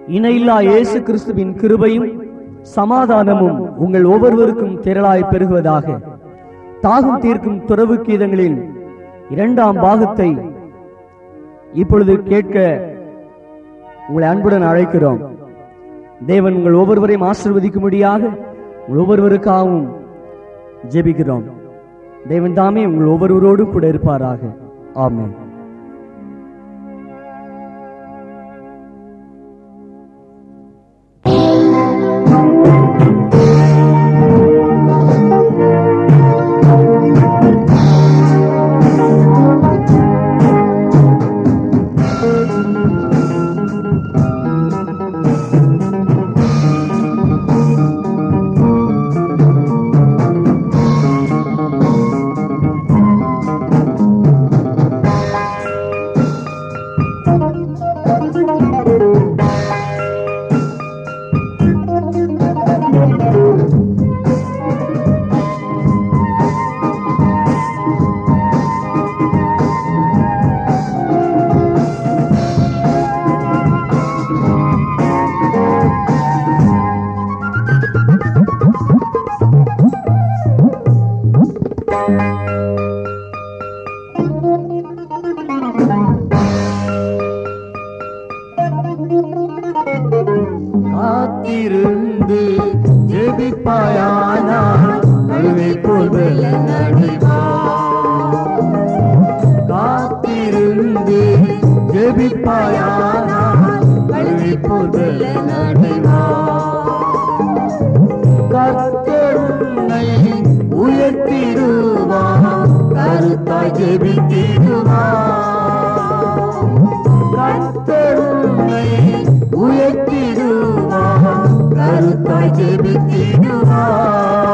இணையில்லா இயேசு கிறிஸ்துவின் கிருபையும் சமாதானமும் உங்கள் ஒவ்வொருவருக்கும் திரளாய் பெருகுவதாக தாகம் தீர்க்கும் துறவு கீதங்களின் இரண்டாம் பாகத்தை இப்பொழுது கேட்க உங்களை அன்புடன் அழைக்கிறோம் தேவன் உங்கள் ஒவ்வொருவரையும் ஆசிர்வதிக்கும்படியாக உங்கள் ஒவ்வொருவருக்காகவும் ஜெபிக்கிறோம் தேவன் தாமே உங்கள் ஒவ்வொருவரோடும் கூட இருப்பாராக ஆமென் காத்திருந்து ஜெபிப்பாயானால் நடுவே போல் காத்திருந்து ஜெபிப்பாயானால் நடுவே போல் கர்த்தருன்னை உயர்த்திடுவார் கருத்தாய் ஜெபித்திடுவார் கர்த்தருன்னை உயர்த்திடுவார் கருத்தாய் ஜெபித்திடுவார்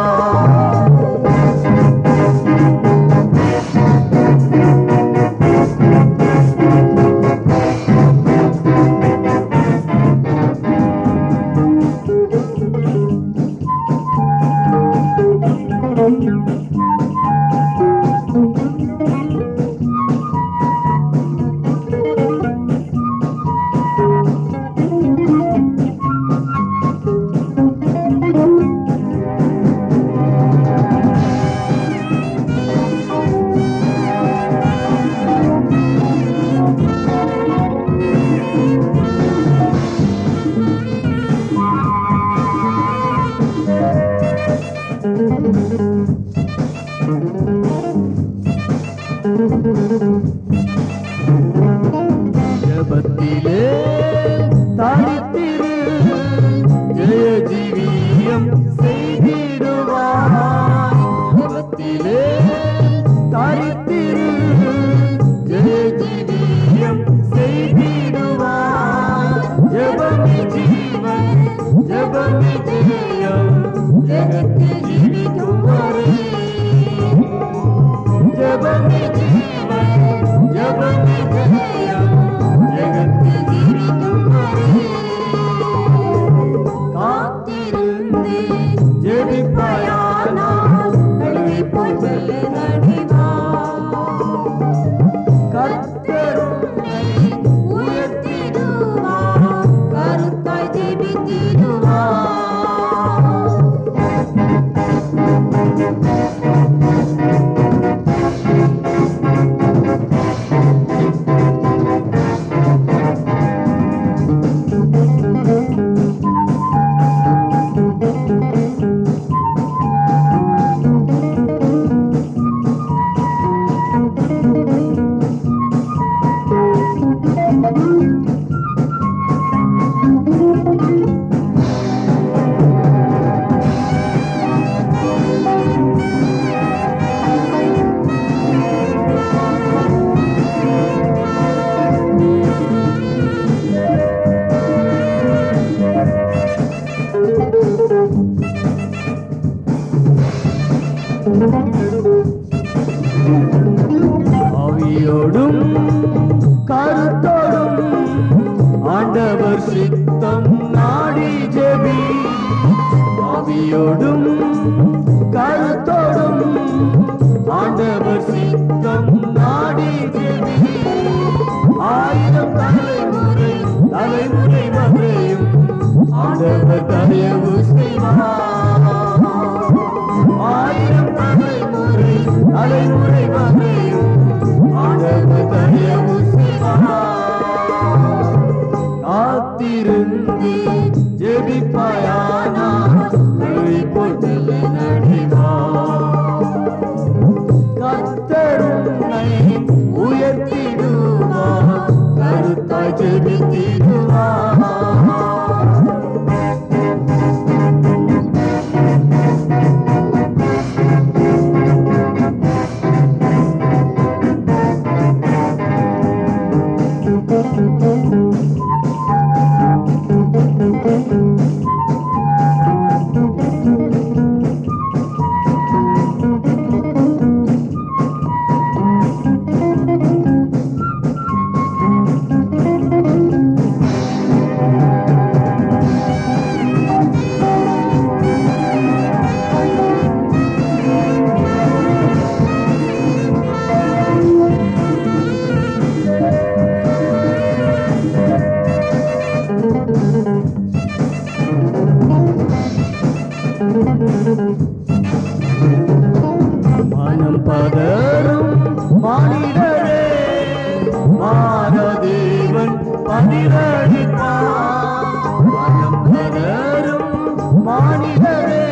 ஜபத்திலே தனித்திரு ஜெய ஜீவியம் செய்திடுவாய் ஜபத்திலே தனித்திரு ஜெய ஜீவியம் செய்திடுவாய் ஜபமி ஜீவன் ஜபமி ஜெயம் ஜெகத்து ஜீவிக்கும் வரை ஜபமி ஜீவன் ஜபமி ஜெயம் ஜெகத்து ஜீவிக்கும் வரை காத்திருந்து ஜெபிப்பாயானால் நடுவே போய் செல்ல கர்த்தருன்னை உயர்த்திடுவார் கருத்தாய் ஜெபித்திடுவார் ஆவியோடும் கருத்தோடும் ஆண்டவர் சித்தம் நாடி ஜெபி ஆவியோடும் கருத்தோடும் ஆண்டவர் சித்தம் நாடி ஜெபி ஆயிரம் தலைமுறை தலைமுறை மறையும் ஆண்டவர் தயவு செய்வார் ஆயிரம் தலைமுறை தலைமுறை வகையும் ஆண்டவர் தயவு செய்வார் காத்திருந்து ஜெபிப்பாயானா கழுவி போட்டில நடிவார் கத்தருன்னை உயர்த்திடுவார் கருத்தாய் ஜெபித்திடுவார் மனம் பதரும் மானிடரே மானதேவன் பதிலளிப்பார் மனம் பதரும் மானிடரே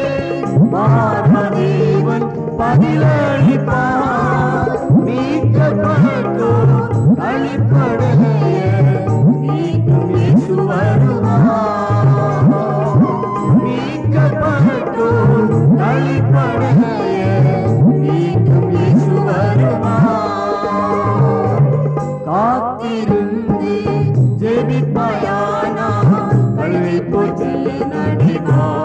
மானதேவன் பதிலளிப்பார் மீட்கப்பட்டோர் கழிப்படைய மீட்டும் இயேசு வருவார் மீட்கப்பட்டோர் கழிப்படைய மீட்டும் இயேசு வருவார் காத்திருந்து ஜெபிப்பாயானா கழுவை போட்டில் நடிவார்